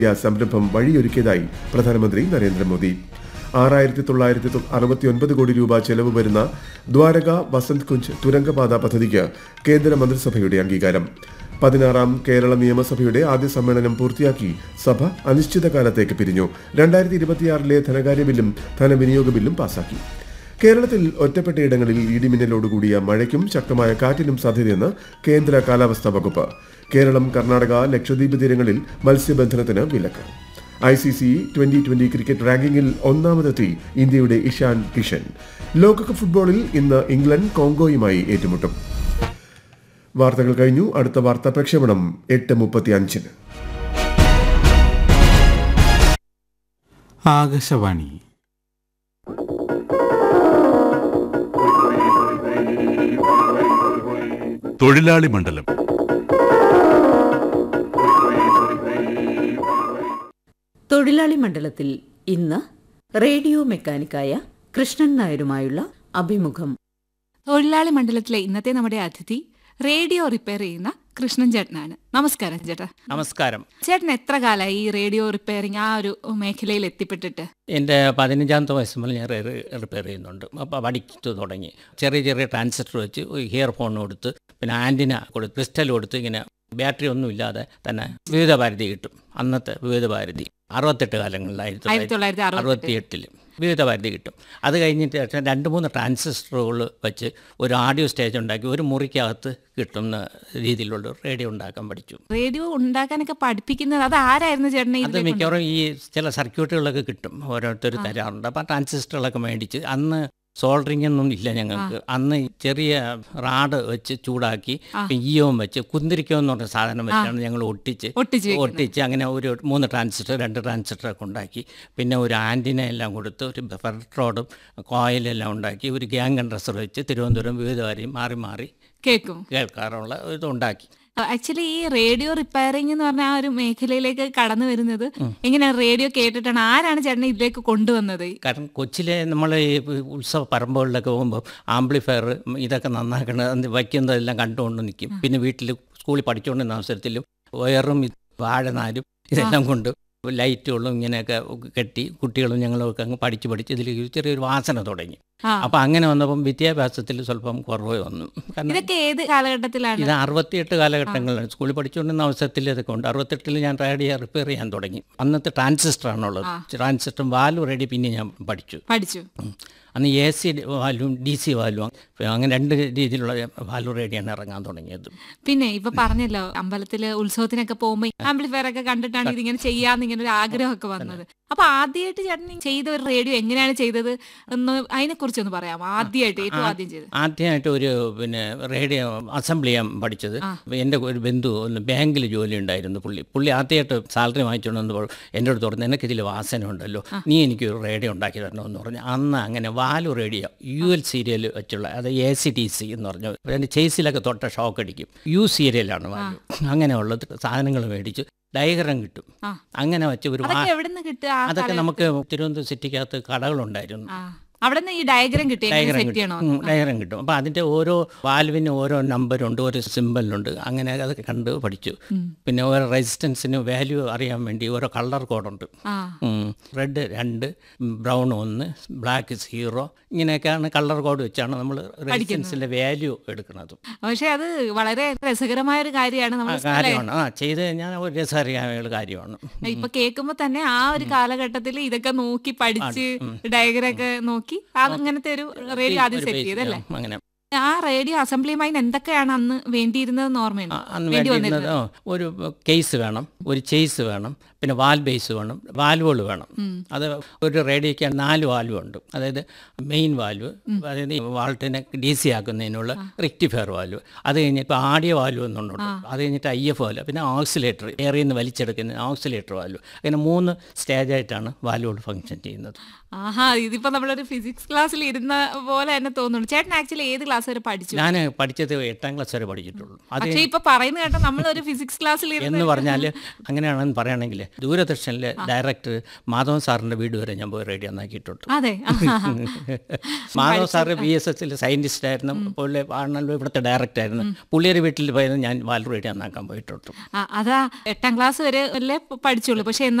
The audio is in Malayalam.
സംരംഭം വഴിയൊരുക്കിയതായി പ്രധാനമന്ത്രി നരേന്ദ്രമോദി ആറായിരത്തി തൊള്ളായിരത്തി അറുപത്തിയൊൻപത് കോടി രൂപ ചെലവ് വരുന്ന ദ്വാരക വസന്ത് കുഞ്ച് തുരങ്കപാത പദ്ധതിക്ക് കേന്ദ്ര മന്ത്രിസഭയുടെ അംഗീകാരം പതിനാറാം കേരള നിയമസഭയുടെ ആദ്യ സമ്മേളനം പൂർത്തിയാക്കി സഭ അനിശ്ചിതകാലത്തേക്ക് പിരിഞ്ഞു രണ്ടായിരത്തി ഇരുപത്തിയാറിലെ ധനകാര്യ ബില്ലും ധനവിനിയോഗ ബില്ലും പാസാക്കി കേരളത്തിൽ ഒറ്റപ്പെട്ടയിടങ്ങളിൽ ഇടിമിന്നലോടുകൂടിയ മഴയ്ക്കും ശക്തമായ കാറ്റിനും സാധ്യതയെന്ന് കേന്ദ്ര കാലാവസ്ഥാ വകുപ്പ് കേരളം കർണാടക ലക്ഷദ്വീപ് തീരങ്ങളിൽ മത്സ്യബന്ധനത്തിന് വിലക്ക് I C C twenty twenty cricket റാങ്കിങ്ങിൽ ഒന്നാമതെത്തി ഇന്ത്യയുടെ ഇഷാൻ കിഷൻ ലോകകപ്പ് ഫുട്ബോളിൽ ഇന്ന് ഇംഗ്ലണ്ട് കോങ്കോയുമായി ഏറ്റുമുട്ടും വാർത്തകൾ കഴിഞ്ഞു അടുത്ത വാർത്താ പ്രക്ഷേപണം എട്ട് മുപ്പത്തി അഞ്ചിന് ആകാശവാണി തൊഴിലാളി മണ്ഡലം തൊഴിലാളി മണ്ഡലത്തിൽ ഇന്ന് റേഡിയോ മെക്കാനിക്കായ കൃഷ്ണൻ നായരുമായുള്ള അഭിമുഖം തൊഴിലാളി മണ്ഡലത്തിലെ ഇന്നത്തെ നമ്മുടെ അതിഥി റേഡിയോ റിപ്പയർ ചെയ്യുന്ന കൃഷ്ണൻ ചേട്ടനാണ് നമസ്കാരം ചേട്ടാ നമസ്കാരം ചേട്ടൻ എത്ര കാലമായി ഈ റേഡിയോ റിപ്പയറിംഗ് ആ ഒരു മേഖലയിൽ എത്തിപ്പെട്ടിട്ട് എൻ്റെ പതിനഞ്ചാമത്തെ വയസ്സ് മുതൽ ഞാൻ റിപ്പയർ ചെയ്യുന്നുണ്ട് അപ്പോൾ പഠിച്ചു തുടങ്ങി ചെറിയ ചെറിയ ട്രാൻസിസ്റ്റർ വെച്ച് ഇയർ ഫോൺ കൊടുത്ത് പിന്നെ ആൻറ്റിന കൊടുത്ത് ക്രിസ്റ്റൽ കൊടുത്ത് ഇങ്ങനെ ബാറ്ററി ഒന്നും ഇല്ലാതെ തന്നെ വിവിധ ഭാരതി കിട്ടും അന്നത്തെ വിവിധ ഭാരതി അറുപത്തെട്ട് കാലങ്ങളിലായിരുന്നു ആയിരത്തി തൊള്ളായിരത്തി അറുപത്തി അറുപത്തി എട്ടിൽ വിവിധ ഭാരതി കിട്ടും അത് കഴിഞ്ഞിട്ട് ശേഷം രണ്ട് മൂന്ന് ട്രാൻസിസ്റ്ററുകൾ വെച്ച് ഒരു ആഡിയോ സ്റ്റേജ് ഉണ്ടാക്കി ഒരു മുറിക്കകത്ത് കിട്ടുന്ന രീതിയിലുള്ള റേഡിയോ ഉണ്ടാക്കാൻ പഠിച്ചു റേഡിയോ ഉണ്ടാക്കാനൊക്കെ പഠിപ്പിക്കുന്നത് അത് ആരായിരുന്നു ചേട്ടനെ അത് ഇതിലേക്ക് മിക്കവാറും ഈ ചില സർക്യൂട്ടുകളൊക്കെ കിട്ടും ഓരോരുത്തർ തരാറുണ്ട് അപ്പം ട്രാൻസിസ്റ്ററുകളൊക്കെ മേടിച്ച് അന്ന് സോൾഡറിംഗ് ഒന്നും ഇല്ല ഞങ്ങൾക്ക് അന്ന് ഈ ചെറിയ റാഡ് വെച്ച് ചൂടാക്കി ഈയവും വെച്ച് കുന്തിരിക്കം എന്ന് പറഞ്ഞ സാധനം വെച്ചാണ് ഞങ്ങൾ ഒട്ടിച്ച് ഒട്ടിച്ച് വെക്കുന്നത്. ഒട്ടിച്ച് അങ്ങനെ ഒരു മൂന്ന് ട്രാൻസിസ്റ്റർ രണ്ട് ട്രാൻസിസ്റ്റർ ഒക്കെ ഉണ്ടാക്കി പിന്നെ ഒരു ആൻറ്റിന എല്ലാം കൊടുത്ത് ഒരു ഫെർട്രോഡും കോയിലെല്ലാം ഉണ്ടാക്കി ഒരു ഗ്യാങ് കൺട്രസർ വെച്ച് തിരുവനന്തപുരം വിവിധ വരെയും മാറി മാറി കേൾക്കും കേൾക്കാറുള്ള ഇത് ഉണ്ടാക്കി ആക്ച്വലി ഈ റേഡിയോ റിപ്പയറിംഗ് എന്ന് പറഞ്ഞ ആ ഒരു മേഖലയിലേക്ക് കടന്നു വരുന്നത് എങ്ങനെയാണ് റേഡിയോ കേട്ടിട്ടാണ് ആരാണ് ചേട്ടനെ ഇതിലേക്ക് കൊണ്ടുവന്നത് കാരണം കൊച്ചിലെ നമ്മൾ ഈ ഉത്സവ പറമ്പുകളിലൊക്കെ പോകുമ്പോൾ ആംപ്ലിഫയർ ഇതൊക്കെ നന്നാക്കണത് വയ്ക്കുന്നതെല്ലാം കണ്ടുകൊണ്ട് നിൽക്കും പിന്നെ വീട്ടിൽ സ്കൂളിൽ പഠിച്ചുകൊണ്ടിരുന്ന അവസരത്തിലും വയറും ഇത് വാഴനാരും ഇതെല്ലാം കൊണ്ട് ലൈറ്റുകളും ഇങ്ങനെയൊക്കെ കെട്ടി കുട്ടികളും ഞങ്ങളൊക്കെ അങ്ങ് പഠിച്ച് പഠിച്ച് ഇതിൽ ചെറിയൊരു വാസന തുടങ്ങി ആ. അപ്പം അങ്ങനെ വന്നപ്പം വിദ്യാഭ്യാസത്തിൽ സ്വല്പം കുറവ് വന്നു കാരണം ഇതൊക്കെ ഏത് കാലഘട്ടത്തിലാണ് ഇത് അറുപത്തിയെട്ട് കാലഘട്ടങ്ങളിലാണ് സ്കൂളിൽ പഠിച്ചുകൊണ്ടിരുന്ന അവസരത്തിൽ ഇതൊക്കെ ഉണ്ട് അറുപത്തെട്ടിൽ ഞാൻ റേഡിയോ റിപ്പയർ ചെയ്യാൻ തുടങ്ങി അന്നത്തെ ട്രാൻസിസ്റ്റർ ആണുള്ളത് ട്രാൻസിസ്റ്ററും വാലും റേഡിയോ പിന്നെ ഞാൻ പഠിച്ചു പഠിച്ചു ഉം. അന്ന് എ സി വാലും ഡി സി വാലും അങ്ങനെ രണ്ട് രീതിയിലുള്ള വാലു റേഡിയാണ് ഇറങ്ങാൻ തുടങ്ങിയത് പിന്നെ ഇപ്പൊ പറഞ്ഞല്ലോ അമ്പലത്തില് ഉത്സവത്തിനൊക്കെ പോകുമ്പോ ആംപ്ലിഫയർ ഒക്കെ കണ്ടിട്ടാണ് ഇതിങ്ങനെ ചെയ്യാന്ന് ഇങ്ങനെ ഒരു ആഗ്രഹമൊക്കെ വന്നത് അപ്പൊ ആദ്യമായിട്ട് ചേട്ടൻ ഈ ചെയ്ത ഒരു റേഡിയോ എങ്ങനെയാണ് ചെയ്തത് എന്ന് അതിനെ കുറിച്ചൊന്ന് പറയാമോ ആദ്യമായിട്ട് ഏറ്റവും ആദ്യം ചെയ്തത് ആദ്യമായിട്ട് ഒരു പിന്നെ റേഡിയോ അസംബ്ലി ചെയ്യാൻ പഠിച്ചത് എൻ്റെ ഒരു ബന്ധു ഒന്ന് ബാങ്കിൽ ജോലി ഉണ്ടായിരുന്നു പുള്ളി പുള്ളി ആദ്യമായിട്ട് സാലറി വാങ്ങിച്ചുകൊണ്ട് വന്നപ്പോൾ എൻ്റെ അടുത്ത് പറഞ്ഞു നിനക്ക് ഇതിൽ വാസന ഉണ്ടല്ലോ നീ എനിക്ക് ഒരു റേഡിയോ ഉണ്ടാക്കി തരണമെന്ന് പറഞ്ഞു അന്ന് അങ്ങനെ valve radio U L serial വെച്ചുള്ള അത് എ സി ടി സി എന്ന് പറഞ്ഞു അതിൻ്റെ ചേസിലൊക്കെ തൊട്ട ഷോക്ക് അടിക്കും യു സീരിയലാണ് വാലു അങ്ങനെയുള്ള സാധനങ്ങൾ മേടിച്ച് ഡയഗ്രം കിട്ടും ആ. അങ്ങനെ വെച്ച് ഒരു വാ അതൊക്കെ എവിടെ നിന്ന് കിട്ടുക ആ അതൊക്കെ കാലഘട്ടത്തിൽ? നമുക്ക് തിരുവനന്തപുരം സിറ്റിക്കകത്ത് കടകളുണ്ടായിരുന്നു ആ അവിടെ നിന്ന് ഈ ഡയഗ്രം കിട്ടി എങ്ങനെ ഡയഗ്രം സെറ്റ് ചെയ്യണോ കിട്ടും ഉം, ഡയഗ്രം കിട്ടും അപ്പോൾ അതിൻ്റെ ഓരോ വാൽവിന് ഓരോ നമ്പറുണ്ട് ഓരോ സിമ്പലുണ്ട് അങ്ങനെ അത് കണ്ട് പഠിച്ചു പിന്നെ ഓരോ റെസിസ്റ്റൻസിന് വാല്യൂ അറിയാൻ വേണ്ടി ഓരോ കളർ കോഡുണ്ട് ആ റെഡ് രണ്ട് ബ്രൗൺ ഒന്ന് ബ്ലാക്ക് സീറോ ഇങ്ങനെയൊക്കെയാണ് കളർ കോഡ് വെച്ചാണ് നമ്മൾ റെസിസ്റ്റൻസിൻ്റെ വാല്യൂ എടുക്കുന്നത് പക്ഷെ അത് വളരെ രസകരമായ ഒരു കാര്യമാണ് ആ നമ്മൾ കാര്യമാണ് ആ ചെയ്ത് കഴിഞ്ഞാൽ ഒരു രസകരമായ കാര്യമാണ് ഇപ്പൊ കേൾക്കുമ്പോ തന്നെ ആ ഒരു കാലഘട്ടത്തിൽ ഇതൊക്കെ നോക്കി പഠിച്ച് ഡയഗ്രം ഒക്കെ നോക്കി അങ്ങനത്തെ ഒരു റേഡിയോ ആദ്യം ഒരു സെറ്റ് basic, ചെയ്തല്ലേ ആ, അങ്ങനെ ആ റേഡിയോ അസംബ്ലിയുമായി എന്തൊക്കെയാണ് അന്ന് വേണ്ടിയിരുന്നതെന്ന് ഓർമ്മയുണ്ട് ആ, അന്ന് വേണ്ടി വേണ്ടിയിരുന്നത് വന്നിരുന്നത് ആ, ഒരു കേസ് വേണം ഒരു ചേസ് വേണം പിന്നെ വാൽ ബേസ് വേണം വാൽവുകൾ വേണം അത് ഒരു റേഡിയോയ്ക്ക് നാല് വാൽവ് ഉണ്ട് അതായത് മെയിൻ വാൽവ് അതായത് ഈ വാൾട്ടിനെ ഡി സി ആക്കുന്നതിനുള്ള റെക്ടിഫയർ വാൽവ് അത് കഴിഞ്ഞിട്ട് ആഡിയോ വാൽവ് എന്നുണ്ട് അത് കഴിഞ്ഞിട്ട് ഐ എഫ് വാൽവ് പിന്നെ ഓക്സിലേറ്റർ ഏറിയിൽ നിന്ന് വലിച്ചെടുക്കുന്ന ഓക്സിലേറ്റർ വാൽവ് അങ്ങനെ മൂന്ന് സ്റ്റേജായിട്ടാണ് വാൽവുകൾ ഫങ്ഷൻ ചെയ്യുന്നത് ആഹാ ഇതിപ്പോ നമ്മളൊരു ഫിസിക്സ് ക്ലാസ്സിൽ ഇരുന്ന പോലെ തന്നെ തോന്നുന്നു ചേട്ടൻ ആക്ച്വലി ഏത് ക്ലാസ് ക്ലാസ് വരെ പഠിച്ചു ഞാൻ പഠിച്ചത് എട്ടാം ക്ലാസ് വരെ പഠിച്ചിട്ടുള്ളൂ അത് പക്ഷെ ഇപ്പൊ പറയുന്ന കേട്ടോ നമ്മൾ ഒരു ഫിസിക്സ് ക്ലാസ്സിൽ എന്ന് പറഞ്ഞാൽ അങ്ങനെയാണെന്ന് പറയുകയാണെങ്കിൽ ദൂരദർശനിലെ ഡയറക്ടർ മാധവൻ സാറിൻ്റെ വീട് വരെ ഞാൻ പോയി റേഡിയോ നന്നാക്കിയിട്ടുണ്ട് അതെ മാധവ് സാറ് ബി എസ് എസിൽ സയൻറ്റിസ്റ്റ് ആയിരുന്നു പുള്ളി ആണല്ലോ ഇവിടുത്തെ ഡയറക്ടർ ആയിരുന്നു പുള്ളിയുടെ വീട്ടിൽ പോയത് ഞാൻ വാൽ റേഡിയോ നന്നാക്കാൻ പോയിട്ടുണ്ട് ആ, അതാ എട്ടാം ക്ലാസ് വരെ അല്ലേ പഠിച്ചുള്ളൂ പക്ഷെ എന്നാൽ